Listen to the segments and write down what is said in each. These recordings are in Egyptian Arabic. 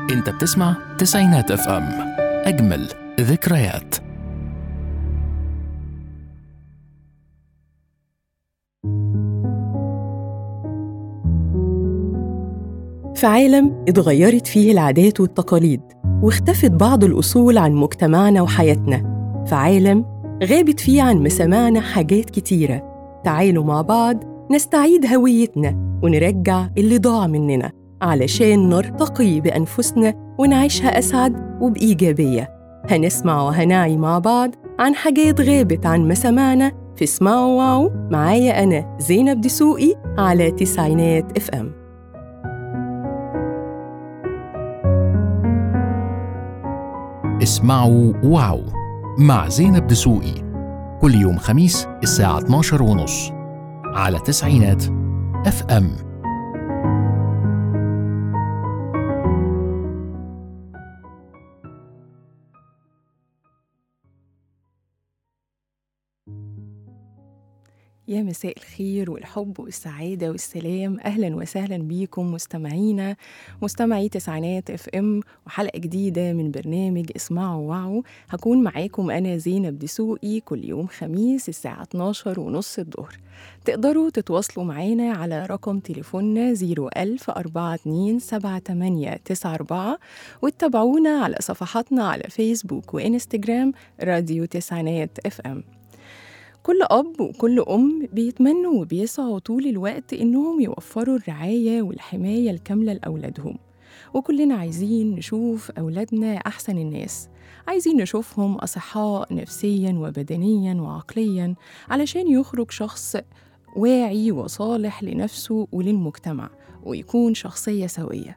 انت بتسمع تسعينات اف ام اجمل ذكريات في عالم اتغيرت فيه العادات والتقاليد واختفت بعض الأصول عن مجتمعنا وحياتنا في عالم غابت فيه عن مسامعنا حاجات كتيرة تعالوا مع بعض نستعيد هويتنا ونرجع اللي ضاع مننا علشان نرتقي بأنفسنا ونعيشها أسعد وبإيجابية هنسمع وهنعي مع بعض عن حاجات غابت عن مسامعنا في اسمعوا واو معايا أنا زينب دسوقي على تسعينات اف ام اسمعوا واو مع زينب دسوقي كل يوم خميس الساعة 12 ونص على تسعينات اف ام يا مساء الخير والحب والسعادة والسلام أهلا وسهلا بيكم مستمعينا مستمعي تسعينات اف ام وحلقة جديدة من برنامج اسمعوا وعوا هكون معاكم أنا زينب دسوقي كل يوم خميس الساعة 12 ونص الظهر تقدروا تتواصلوا معانا على رقم تليفوننا 010427894 وتتابعونا على صفحاتنا على فيسبوك وإنستجرام راديو تسعينات اف ام كل أب وكل أم بيتمنوا وبيسعوا طول الوقت إنهم يوفروا الرعاية والحماية الكاملة لأولادهم وكلنا عايزين نشوف أولادنا أحسن الناس عايزين نشوفهم أصحاء نفسيا وبدنيا وعقليا علشان يخرج شخص واعي وصالح لنفسه وللمجتمع ويكون شخصية سوية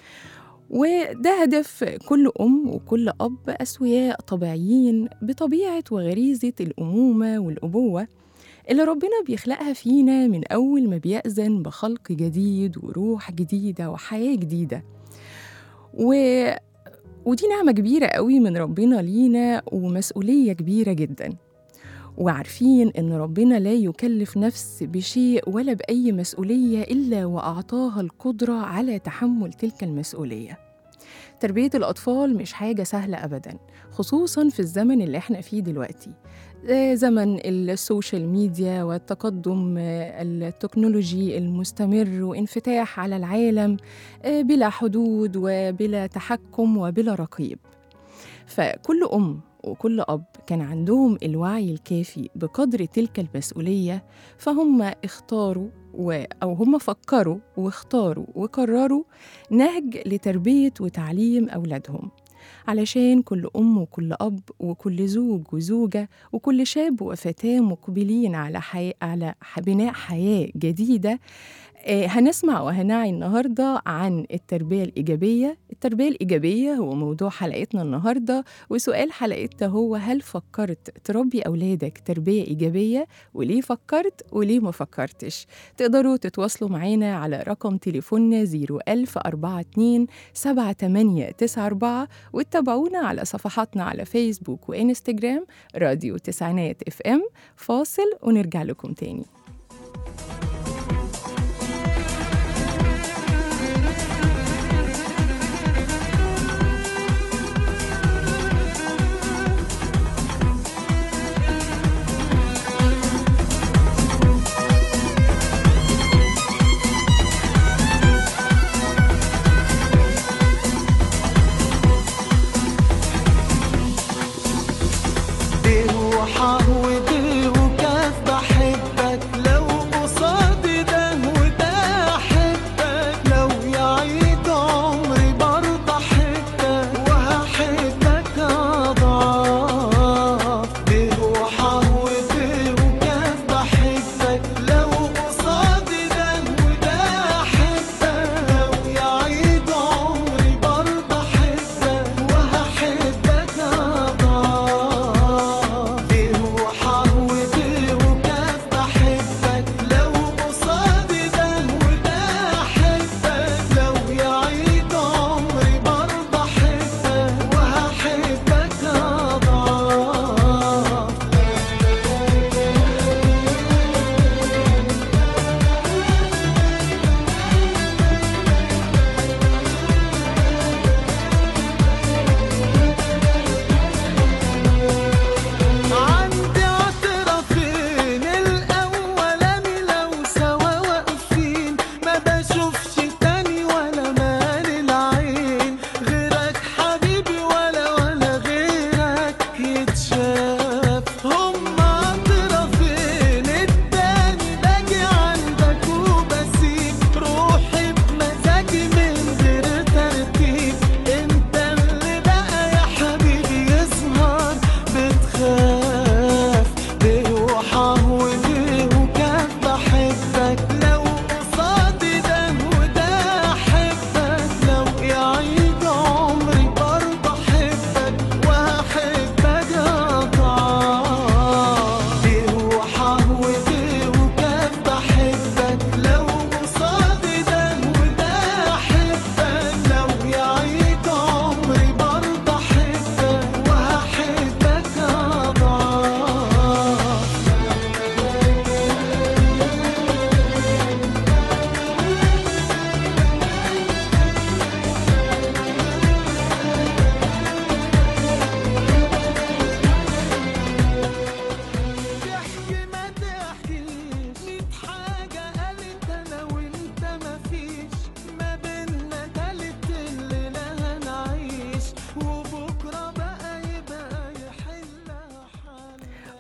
وده هدف كل أم وكل أب أسوياء طبيعيين بطبيعة وغريزة الأمومة والأبوة اللي ربنا بيخلقها فينا من أول ما بيأذن بخلق جديد وروح جديدة وحياة جديدة و... ودي نعمة كبيرة قوي من ربنا لينا ومسؤولية كبيرة جدا وعارفين إن ربنا لا يكلف نفس بشيء ولا بأي مسؤولية إلا وأعطاها القدرة على تحمل تلك المسؤولية تربية الأطفال مش حاجة سهلة أبدا خصوصا في الزمن اللي احنا فيه دلوقتي زمن السوشيال ميديا والتقدم التكنولوجي المستمر وانفتاح على العالم بلا حدود وبلا تحكم وبلا رقيب فكل أم وكل أب كان عندهم الوعي الكافي بقدر تلك المسؤولية فهم اختاروا و أو هم فكروا واختاروا وقرروا نهج لتربية وتعليم أولادهم علشان كل أم وكل أب وكل زوج وزوجة وكل شاب وفتاة مقبلين على حي... على بناء حياة جديدة هنسمع وهنعي النهارده عن التربيه الايجابيه، التربيه الايجابيه هو موضوع حلقتنا النهارده وسؤال حلقتنا هو هل فكرت تربي اولادك تربيه ايجابيه؟ وليه فكرت وليه ما فكرتش؟ تقدروا تتواصلوا معانا على رقم تليفوننا 01042 7894 وتتابعونا على صفحاتنا على فيسبوك وانستجرام راديو تسعينات اف ام فاصل ونرجع لكم تاني. وحاء ودي وكاف بحبك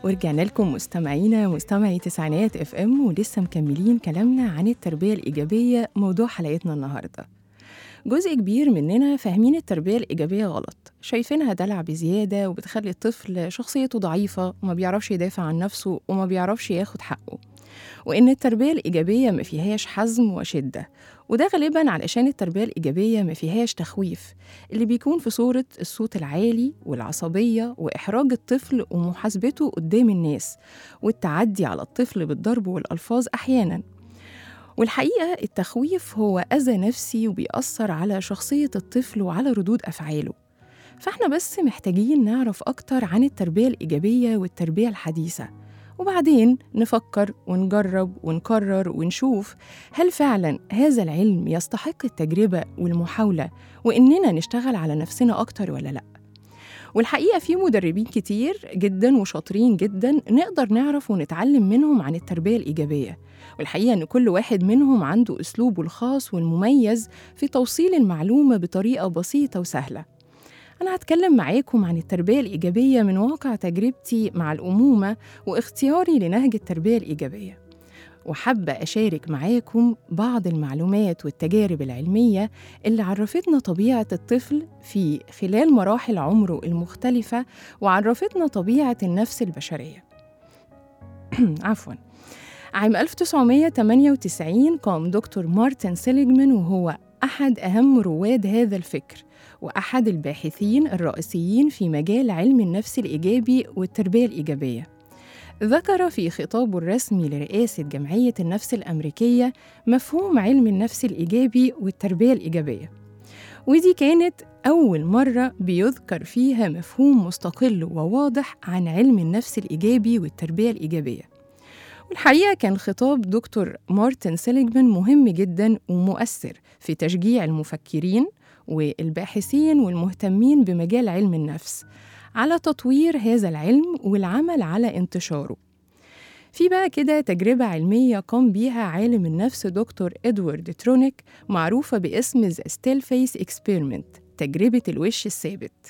ورجعنا لكم مستمعينا مستمعي تسعينات اف ام ولسه مكملين كلامنا عن التربية الإيجابية موضوع حلقتنا النهاردة جزء كبير مننا فاهمين التربية الإيجابية غلط شايفينها دلع بزيادة وبتخلي الطفل شخصيته ضعيفة وما بيعرفش يدافع عن نفسه وما بيعرفش ياخد حقه وإن التربية الإيجابية ما فيهاش حزم وشدة وده غالبا علشان التربية الإيجابية ما فيهاش تخويف اللي بيكون في صورة الصوت العالي والعصبية وإحراج الطفل ومحاسبته قدام الناس والتعدي على الطفل بالضرب والألفاظ أحيانا والحقيقة التخويف هو أذى نفسي وبيأثر على شخصية الطفل وعلى ردود أفعاله فإحنا بس محتاجين نعرف أكتر عن التربية الإيجابية والتربية الحديثة وبعدين نفكر ونجرب ونكرر ونشوف هل فعلا هذا العلم يستحق التجربة والمحاولة وإننا نشتغل على نفسنا أكتر ولا لأ والحقيقة في مدربين كتير جدا وشاطرين جدا نقدر نعرف ونتعلم منهم عن التربية الإيجابية والحقيقة إن كل واحد منهم عنده أسلوبه الخاص والمميز في توصيل المعلومة بطريقة بسيطة وسهلة أنا هتكلم معاكم عن التربية الإيجابية من واقع تجربتي مع الأمومة واختياري لنهج التربية الإيجابية وحابة أشارك معاكم بعض المعلومات والتجارب العلمية اللي عرفتنا طبيعة الطفل في خلال مراحل عمره المختلفة وعرفتنا طبيعة النفس البشرية عفواً عام 1998 قام دكتور مارتن سيليجمان وهو أحد أهم رواد هذا الفكر وأحد الباحثين الرئيسيين في مجال علم النفس الإيجابي والتربية الإيجابية ذكر في خطابه الرسمي لرئاسة جمعية النفس الأمريكية مفهوم علم النفس الإيجابي والتربية الإيجابية ودي كانت أول مرة بيذكر فيها مفهوم مستقل وواضح عن علم النفس الإيجابي والتربية الإيجابية والحقيقة كان خطاب دكتور مارتن سيليجمان مهم جدا ومؤثر في تشجيع المفكرين والباحثين والمهتمين بمجال علم النفس على تطوير هذا العلم والعمل على انتشاره في بقى كده تجربة علمية قام بيها عالم النفس دكتور إدوارد ترونيك معروفة باسم The Still Face Experiment تجربة الوش الثابت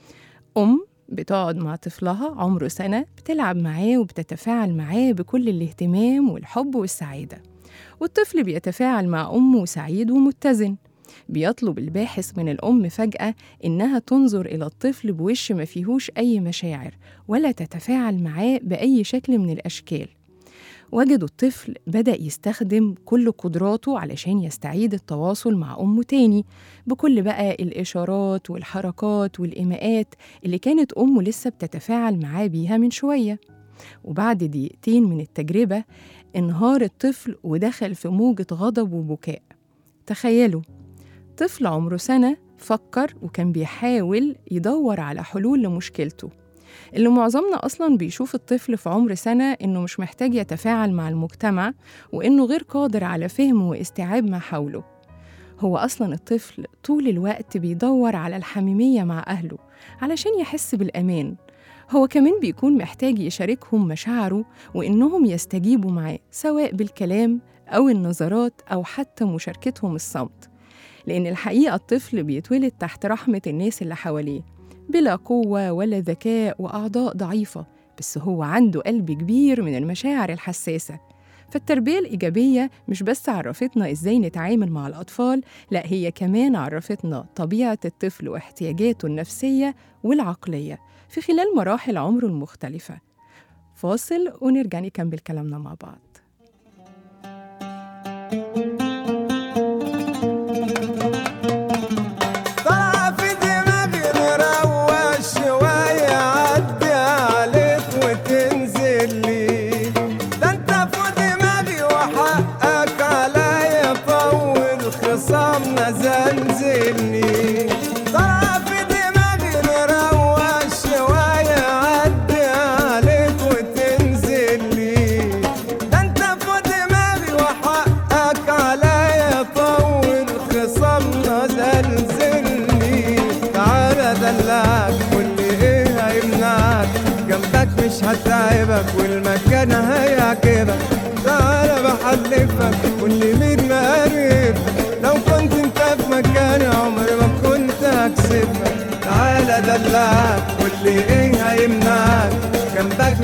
أم بتقعد مع طفلها عمره سنة بتلعب معاه وبتتفاعل معاه بكل الاهتمام والحب والسعادة والطفل بيتفاعل مع أمه سعيد ومتزن بيطلب الباحث من الأم فجأة إنها تنظر إلى الطفل بوش ما فيهوش أي مشاعر ولا تتفاعل معاه بأي شكل من الأشكال وجدوا الطفل بدأ يستخدم كل قدراته علشان يستعيد التواصل مع أمه تاني بكل بقى الإشارات والحركات والإيماءات اللي كانت أمه لسه بتتفاعل معاه بيها من شوية وبعد دقيقتين من التجربة انهار الطفل ودخل في موجة غضب وبكاء تخيلوا طفل عمره سنة فكر وكان بيحاول يدور على حلول لمشكلته اللي معظمنا أصلا بيشوف الطفل في عمر سنة إنه مش محتاج يتفاعل مع المجتمع وإنه غير قادر على فهم واستيعاب ما حوله هو أصلا الطفل طول الوقت بيدور على الحميمية مع أهله علشان يحس بالأمان هو كمان بيكون محتاج يشاركهم مشاعره وإنهم يستجيبوا معاه سواء بالكلام أو النظرات أو حتى مشاركتهم الصمت لأن الحقيقة الطفل بيتولد تحت رحمة الناس اللي حواليه بلا قوة ولا ذكاء وأعضاء ضعيفة بس هو عنده قلب كبير من المشاعر الحساسة فالتربية الإيجابية مش بس عرفتنا إزاي نتعامل مع الأطفال لا هي كمان عرفتنا طبيعة الطفل واحتياجاته النفسية والعقلية في خلال مراحل عمره المختلفة فاصل ونرجع نكمل كلامنا مع بعض طلع في دماغي نروق شوية عدي عليك وتنزل لي ده انت في دماغي وحقك عليا طول خصامنا زنزلني طلع في دماغي نروق شوية عدي عليك وتنزل لي ده انت في دماغي وحقك عليا طول خصامنا زلزلني تعالى دلعك واللي ايه هيمنعك جنبك مش هتعبك والمكان هيعجبك تعالى بحلفك واللي مين مقرب لو كنت انت في مكاني عمري ما كنت هكسبك تعالى دلعك واللي ايه هيمنعك جنبك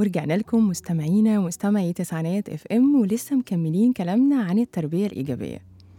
ورجعنا لكم مستمعينا ومستمعي تسعينات اف ام ولسه مكملين كلامنا عن التربية الإيجابية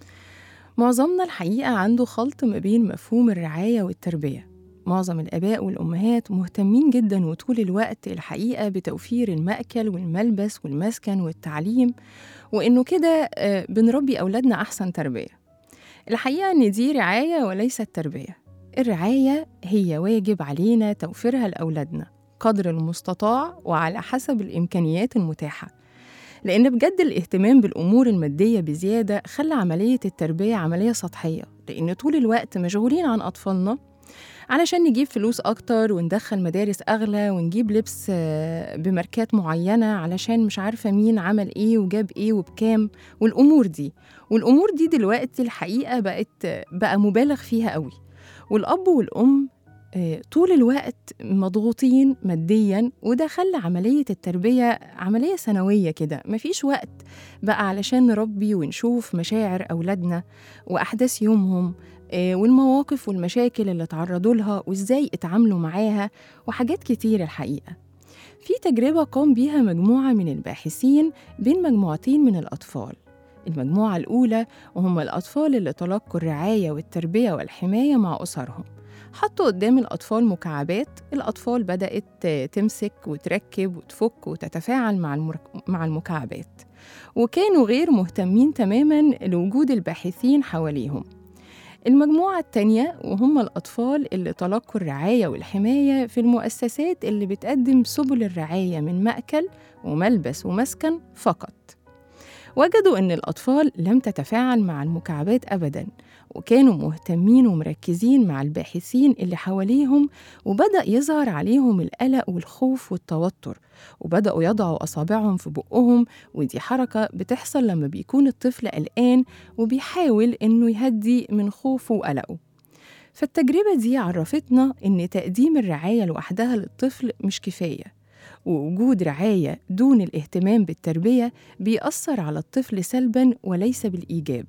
معظمنا الحقيقة عنده خلط ما بين مفهوم الرعاية والتربية معظم الآباء والأمهات مهتمين جدا وطول الوقت الحقيقة بتوفير المأكل والملبس والمسكن والتعليم وإنه كده آه، بنربي أولادنا أحسن تربية الحقيقة إن دي رعاية وليست تربية الرعاية هي واجب علينا توفيرها لأولادنا قدر المستطاع وعلى حسب الإمكانيات المتاحة لأن بجد الاهتمام بالأمور المادية بزيادة خلى عملية التربية عملية سطحية لأن طول الوقت مشغولين عن أطفالنا علشان نجيب فلوس أكتر وندخل مدارس أغلى ونجيب لبس آه، بماركات معينة علشان مش عارفة مين عمل إيه وجاب إيه وبكام والأمور دي والأمور دي دلوقتي الحقيقة بقت بقى مبالغ فيها قوي والأب والأم آه، طول الوقت مضغوطين ماديا وده خلى عملية التربية عملية سنوية كده مفيش وقت بقى علشان نربي ونشوف مشاعر أولادنا وأحداث يومهم آه، والمواقف والمشاكل اللي تعرضوا لها وإزاي اتعاملوا معاها وحاجات كتير الحقيقة في تجربة قام بيها مجموعة من الباحثين بين مجموعتين من الأطفال المجموعة الأولى وهم الأطفال اللي تلقوا الرعاية والتربية والحماية مع أسرهم حطوا قدام الأطفال مكعبات الأطفال بدأت آه، تمسك وتركب وتفك وتتفاعل مع, المرك... مع المكعبات وكانوا غير مهتمين تماما لوجود الباحثين حواليهم المجموعة التانية وهم الأطفال اللي تلقوا الرعاية والحماية في المؤسسات اللي بتقدم سبل الرعاية من مأكل وملبس ومسكن فقط وجدوا أن الأطفال لم تتفاعل مع المكعبات أبداً وكانوا مهتمين ومركزين مع الباحثين اللي حواليهم وبدأ يظهر عليهم القلق والخوف والتوتر وبدأوا يضعوا أصابعهم في بقهم ودي حركة بتحصل لما بيكون الطفل قلقان وبيحاول إنه يهدي من خوفه وقلقه فالتجربة دي عرفتنا إن تقديم الرعاية لوحدها للطفل مش كفاية ووجود رعاية دون الاهتمام بالتربية بيأثر على الطفل سلباً وليس بالإيجاب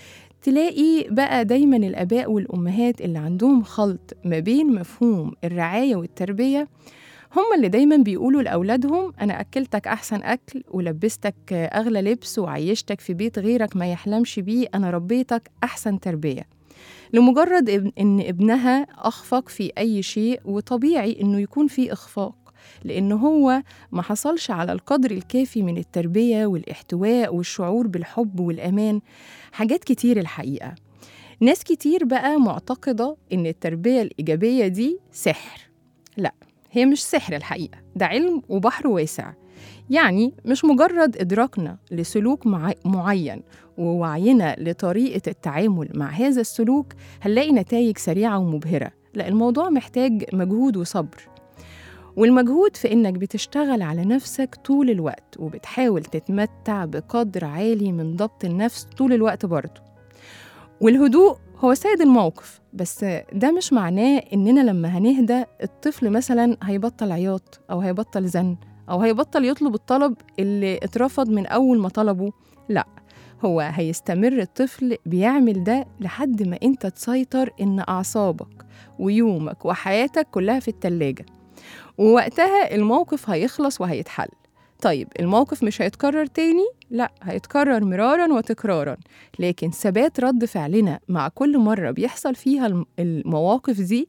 تلاقي بقى دايما الآباء والأمهات اللي عندهم خلط ما بين مفهوم الرعاية والتربية هم اللي دايما بيقولوا لأولادهم أنا أكلتك أحسن أكل ولبستك أغلى لبس وعيشتك في بيت غيرك ما يحلمش بيه أنا ربيتك أحسن تربية لمجرد إن- إن ابنها أخفق في أي شيء وطبيعي إنه يكون في إخفاق لأن هو ما حصلش على القدر الكافي من التربية والاحتواء والشعور بالحب والأمان حاجات كتير الحقيقة ناس كتير بقى معتقدة إن التربية الإيجابية دي سحر لا هي مش سحر الحقيقة ده علم وبحر واسع يعني مش مجرد إدراكنا لسلوك مع... معين ووعينا لطريقة التعامل مع هذا السلوك هنلاقي نتائج سريعة ومبهرة لا الموضوع محتاج مجهود وصبر والمجهود في إنك بتشتغل على نفسك طول الوقت وبتحاول تتمتع بقدر عالي من ضبط النفس طول الوقت برضه والهدوء هو سيد الموقف بس ده مش معناه إننا لما هنهدى الطفل مثلا هيبطل عياط أو هيبطل زن أو هيبطل يطلب الطلب اللي اترفض من أول ما طلبه لأ هو هيستمر الطفل بيعمل ده لحد ما انت تسيطر ان اعصابك ويومك وحياتك كلها في التلاجة ووقتها الموقف هيخلص وهيتحل طيب الموقف مش هيتكرر تاني؟ لا هيتكرر مرارا وتكرارا لكن ثبات رد فعلنا مع كل مرة بيحصل فيها الم- المواقف دي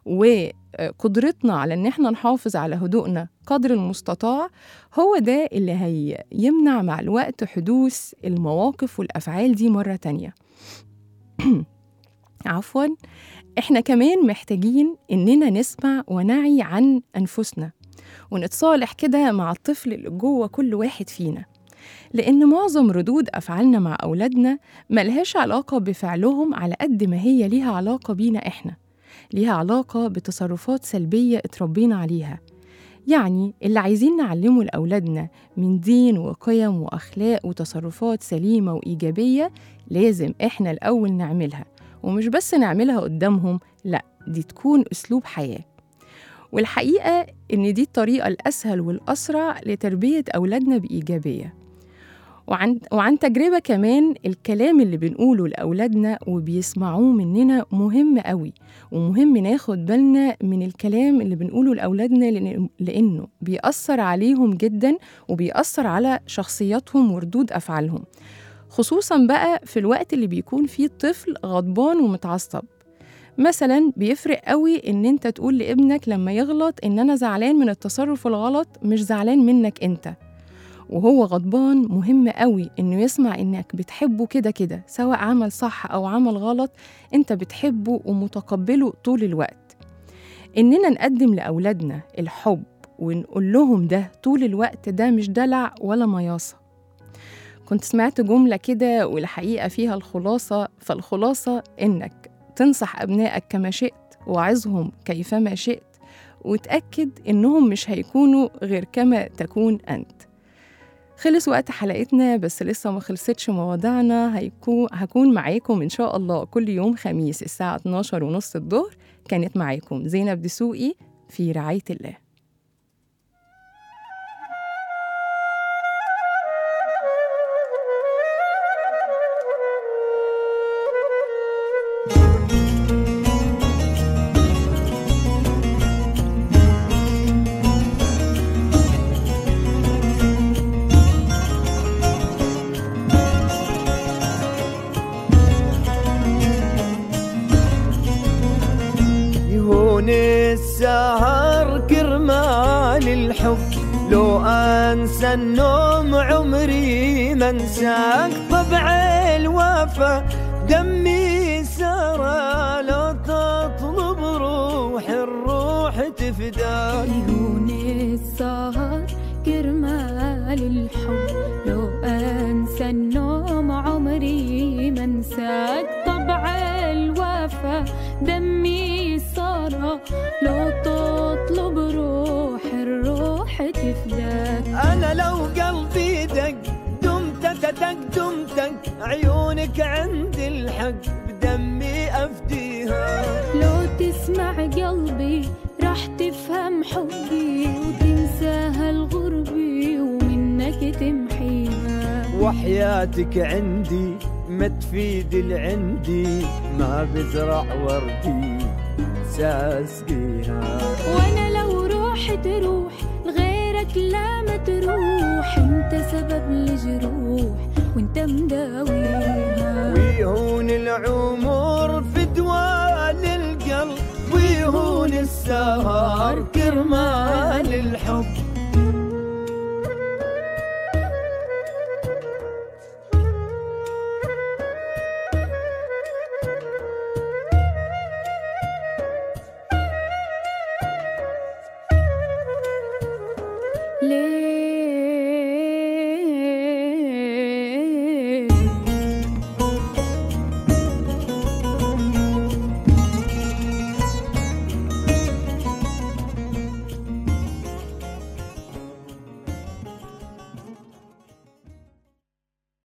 وقدرتنا على ان احنا نحافظ على هدوءنا قدر المستطاع هو ده اللي هيمنع مع الوقت حدوث المواقف والأفعال دي مرة تانية عفوا احنا كمان محتاجين اننا نسمع ونعي عن انفسنا ونتصالح كده مع الطفل اللي جوه كل واحد فينا لأن معظم ردود أفعالنا مع أولادنا ملهاش علاقة بفعلهم على قد ما هي ليها علاقة بينا إحنا ليها علاقة بتصرفات سلبية اتربينا عليها يعني اللي عايزين نعلمه لأولادنا من دين وقيم وأخلاق وتصرفات سليمة وإيجابية لازم إحنا الأول نعملها ومش بس نعملها قدامهم لأ دي تكون أسلوب حياة والحقيقة إن دي الطريقة الأسهل والأسرع لتربية أولادنا بإيجابية وعن, وعن تجربة كمان الكلام اللي بنقوله لأولادنا وبيسمعوه مننا مهم قوي ومهم ناخد بالنا من الكلام اللي بنقوله لأولادنا لأن- لأنه بيأثر عليهم جدا وبيأثر على شخصياتهم وردود أفعالهم خصوصا بقى في الوقت اللي بيكون فيه الطفل غضبان ومتعصب مثلا بيفرق قوي ان انت تقول لابنك لما يغلط ان انا زعلان من التصرف الغلط مش زعلان منك انت وهو غضبان مهم قوي انه يسمع انك بتحبه كده كده سواء عمل صح او عمل غلط انت بتحبه ومتقبله طول الوقت اننا نقدم لاولادنا الحب ونقول لهم ده طول الوقت ده مش دلع ولا مياصه كنت سمعت جملة كده والحقيقة فيها الخلاصة فالخلاصة إنك تنصح أبنائك كما شئت وعظهم كيفما شئت وتأكد إنهم مش هيكونوا غير كما تكون أنت خلص وقت حلقتنا بس لسه ما خلصتش مواضيعنا هيكون هكون معاكم إن شاء الله كل يوم خميس الساعة 12 ونص الظهر كانت معاكم زينب دسوقي في رعاية الله يهون السهر كرمال الحب لو انسى النوم عمري ما انساك طبع الوفا دمي سرى لو تطلب روح الروح تفداك عيون السهر كرمال الحب لو انسى النوم عمري ما انساك طبع الوفا دمي صار لو تطلب روح الروح تفداك انا لو قلبي دق دمت تدق دمتك عيونك عند الحق بدمي افديها لو تسمع قلبي راح تفهم حبي وتنساها الغربي ومنك تمحيها وحياتك عندي ما تفيد العندي ما بزرع وردي ساسقيها وانا لو روح تروح لغيرك لا ما تروح انت سبب الجروح وانت مداويها ويهون العمر في دوال القلب ويهون السهر كرمال الحب ليه